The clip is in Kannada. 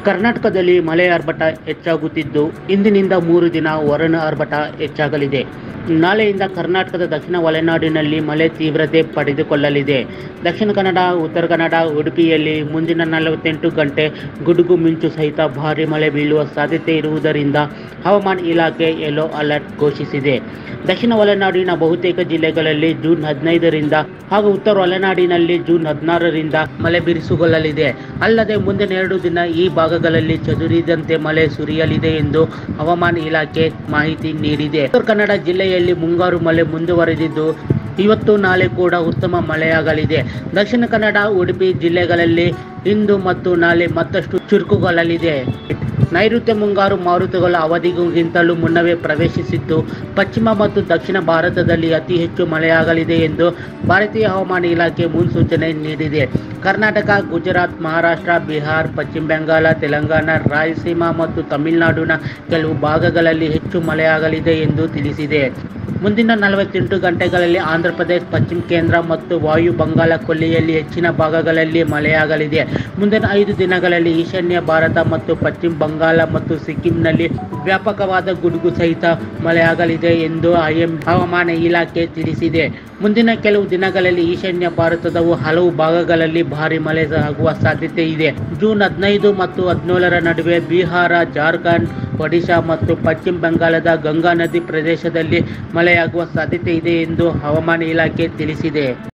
ಕರ್ನಾಟಕದಲ್ಲಿ ಮಳೆ ಆರ್ಭಟ ಹೆಚ್ಚಾಗುತ್ತಿದ್ದು ಇಂದಿನಿಂದ ಮೂರು ದಿನ ವರುಣ ಆರ್ಭಟ ಹೆಚ್ಚಾಗಲಿದೆ ನಾಳೆಯಿಂದ ಕರ್ನಾಟಕದ ದಕ್ಷಿಣ ಒಳನಾಡಿನಲ್ಲಿ ಮಳೆ ತೀವ್ರತೆ ಪಡೆದುಕೊಳ್ಳಲಿದೆ ದಕ್ಷಿಣ ಕನ್ನಡ ಉತ್ತರ ಕನ್ನಡ ಉಡುಪಿಯಲ್ಲಿ ಮುಂದಿನ ನಲವತ್ತೆಂಟು ಗಂಟೆ ಗುಡುಗು ಮಿಂಚು ಸಹಿತ ಭಾರಿ ಮಳೆ ಬೀಳುವ ಸಾಧ್ಯತೆ ಇರುವುದರಿಂದ ಹವಾಮಾನ ಇಲಾಖೆ ಯೆಲ್ಲೋ ಅಲರ್ಟ್ ಘೋಷಿಸಿದೆ ದಕ್ಷಿಣ ಒಳನಾಡಿನ ಬಹುತೇಕ ಜಿಲ್ಲೆಗಳಲ್ಲಿ ಜೂನ್ ಹದಿನೈದರಿಂದ ಹಾಗೂ ಉತ್ತರ ಒಳನಾಡಿನಲ್ಲಿ ಜೂನ್ ಹದಿನಾರರಿಂದ ಮಳೆ ಬಿರುಸುಗೊಳ್ಳಲಿದೆ ಅಲ್ಲದೆ ಮುಂದಿನ ಎರಡು ದಿನ ಈ ಭಾಗಗಳಲ್ಲಿ ಚದುರಿದಂತೆ ಮಳೆ ಸುರಿಯಲಿದೆ ಎಂದು ಹವಾಮಾನ ಇಲಾಖೆ ಮಾಹಿತಿ ನೀಡಿದೆ ಉತ್ತರ ಕನ್ನಡ ಜಿಲ್ಲೆಯಲ್ಲಿ ಮುಂಗಾರು ಮಳೆ ಮುಂದುವರೆದಿದ್ದು ಇವತ್ತು ನಾಳೆ ಕೂಡ ಉತ್ತಮ ಮಳೆಯಾಗಲಿದೆ ದಕ್ಷಿಣ ಕನ್ನಡ ಉಡುಪಿ ಜಿಲ್ಲೆಗಳಲ್ಲಿ ಇಂದು ಮತ್ತು ನಾಳೆ ಮತ್ತಷ್ಟು ಚುರುಕುಗೊಳ್ಳಲಿದೆ ನೈಋತ್ಯ ಮುಂಗಾರು ಮಾರುತಗಳ ಅವಧಿಗಿಂತಲೂ ಮುನ್ನವೇ ಪ್ರವೇಶಿಸಿದ್ದು ಪಶ್ಚಿಮ ಮತ್ತು ದಕ್ಷಿಣ ಭಾರತದಲ್ಲಿ ಅತಿ ಹೆಚ್ಚು ಮಳೆಯಾಗಲಿದೆ ಎಂದು ಭಾರತೀಯ ಹವಾಮಾನ ಇಲಾಖೆ ಮುನ್ಸೂಚನೆ ನೀಡಿದೆ ಕರ್ನಾಟಕ ಗುಜರಾತ್ ಮಹಾರಾಷ್ಟ್ರ ಬಿಹಾರ್ ಪಶ್ಚಿಮ ಬೆಂಗಾಲ ತೆಲಂಗಾಣ ರಾಯಲಸೀಮಾ ಮತ್ತು ತಮಿಳುನಾಡಿನ ಕೆಲವು ಭಾಗಗಳಲ್ಲಿ ಹೆಚ್ಚು ಮಳೆಯಾಗಲಿದೆ ಎಂದು ತಿಳಿಸಿದೆ ಮುಂದಿನ ನಲವತ್ತೆಂಟು ಗಂಟೆಗಳಲ್ಲಿ ಆಂಧ್ರಪ್ರದೇಶ ಪಶ್ಚಿಮ ಕೇಂದ್ರ ಮತ್ತು ವಾಯು ಬಂಗಾಳ ಕೊಲ್ಲಿಯಲ್ಲಿ ಹೆಚ್ಚಿನ ಭಾಗಗಳಲ್ಲಿ ಮಳೆಯಾಗಲಿದೆ ಮುಂದಿನ ಐದು ದಿನಗಳಲ್ಲಿ ಈಶಾನ್ಯ ಭಾರತ ಮತ್ತು ಪಶ್ಚಿಮ ಬಂಗಾಳ ಮತ್ತು ಸಿಕ್ಕಿಂನಲ್ಲಿ ವ್ಯಾಪಕವಾದ ಗುಡುಗು ಸಹಿತ ಮಳೆಯಾಗಲಿದೆ ಎಂದು ಐಎಂ ಹವಾಮಾನ ಇಲಾಖೆ ತಿಳಿಸಿದೆ ಮುಂದಿನ ಕೆಲವು ದಿನಗಳಲ್ಲಿ ಈಶಾನ್ಯ ಭಾರತದ ಹಲವು ಭಾಗಗಳಲ್ಲಿ ಭಾರಿ ಮಳೆ ಆಗುವ ಸಾಧ್ಯತೆ ಇದೆ ಜೂನ್ ಹದಿನೈದು ಮತ್ತು ಹದಿನೇಳರ ನಡುವೆ ಬಿಹಾರ ಜಾರ್ಖಂಡ್ ಒಡಿಶಾ ಮತ್ತು ಪಶ್ಚಿಮ ಬಂಗಾಳದ ಗಂಗಾ ನದಿ ಪ್ರದೇಶದಲ್ಲಿ ಮಳೆಯಾಗುವ ಸಾಧ್ಯತೆ ಇದೆ ಎಂದು ಹವಾಮಾನ ಇಲಾಖೆ ತಿಳಿಸಿದೆ